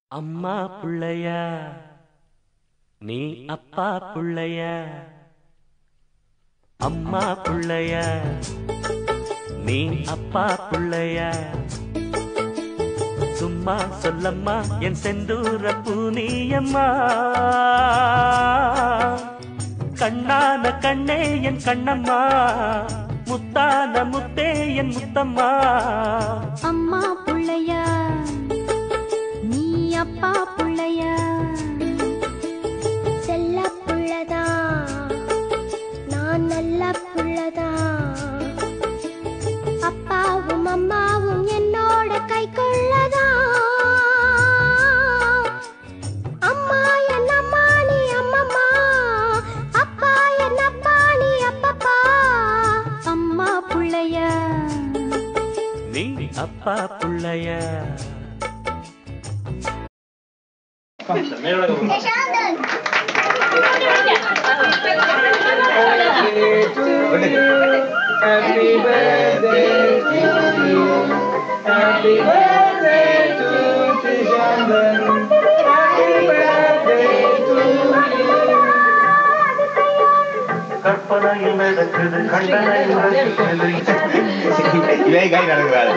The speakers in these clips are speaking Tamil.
அம்மா புள்ளையா நீ அப்பா புள்ளையா அம்மா புள்ளையா நீ அப்பா புள்ளையா சும்மா சொல்லம்மா என் செந்தூர பூனியம்மா கண்ணான கண்ணே என் கண்ணம்மா முத்தான முத்தே என் முத்தம்மா அம்மா புள்ளையா நீ அப்பா புள்ளையா செல்ல புள்ளதா நான் நல்ல புள்ளதா அப்பாவும் அம்மாவும் என்னோட கை கொள்ளதா அம்மா என் அம்மா நீ அம்மம்மா அப்பா என் அப்பா நீ அப்பப்பா அம்மா புள்ளையா நீ அப்பா புள்ளையா Happy birthday to you. Happy birthday to Tishandan. Happy birthday to you. கற்பனையில் நடக்குது கண்டனையில் நடக்குது இவை கை நடக்கிறாரு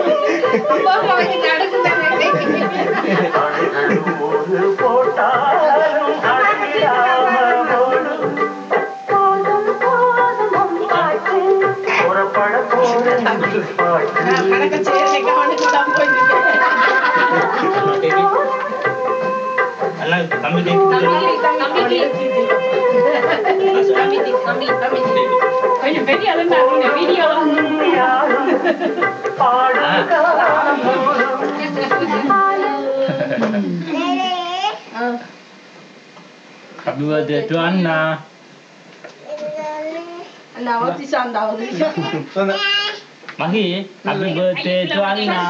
அலைகள் போது போட்டாலும் அழகிடாம ஓடும் புறப்பட போற பாட்டு எல்லாம் தம்பி ஜெயிச்சு கொஞ்சம் பெரிய அளவு வீடியோ யாரும் பாடும் காலம் போதும் Happy birthday to Anna. சொன்ன Mahi, happy birthday to Anna.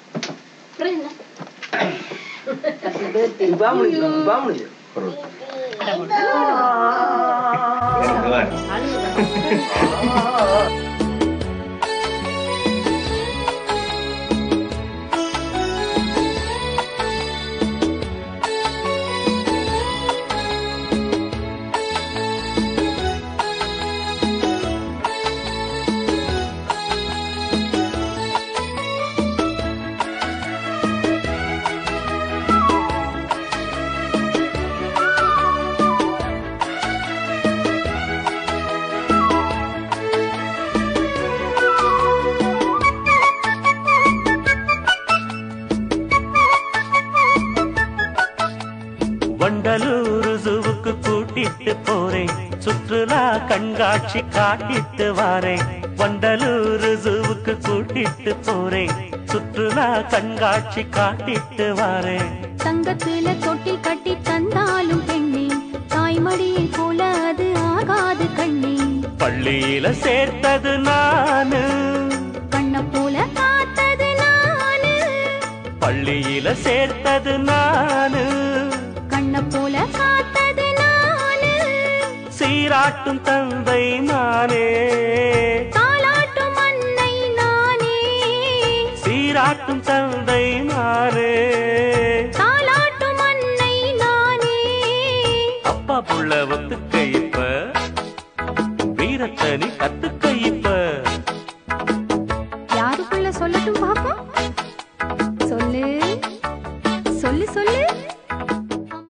Vandalur ஜூவுக்கு கூட்டிட்டு போறேன் சுற்றுலா கண்காட்சி காட்டிட்டு வாரேன் வண்டலூர் ஜூவுக்கு கூட்டிட்டு போறேன் சுற்றுலா கண்காட்சி காட்டிட்டு வாரேன் தங்கத்துல தொட்டில் கட்டி தந்தாலும் பெண்ணே தாய்மடியை போல அது ஆகாது கண்ணே பள்ளியில சேர்த்தது நானு கண்ண போல காத்தது நானு பள்ளியில சேர்த்தது நானு கண்ண போல காத்தது நானு சீராட்டும் தந்தை நானே தாலாட்டும் அன்னை நானே சீராட்டும் தந்தை நானே தாலாட்டும் அன்னை நானே அப்பா புள்ள ஒத்துக்க இப்ப வீரத்தை நீ கத்துக்க இப்ப யாருக்குள்ள சொல்லட்டும் பாப்போம் சொல்லு சொல்லு சொல்லு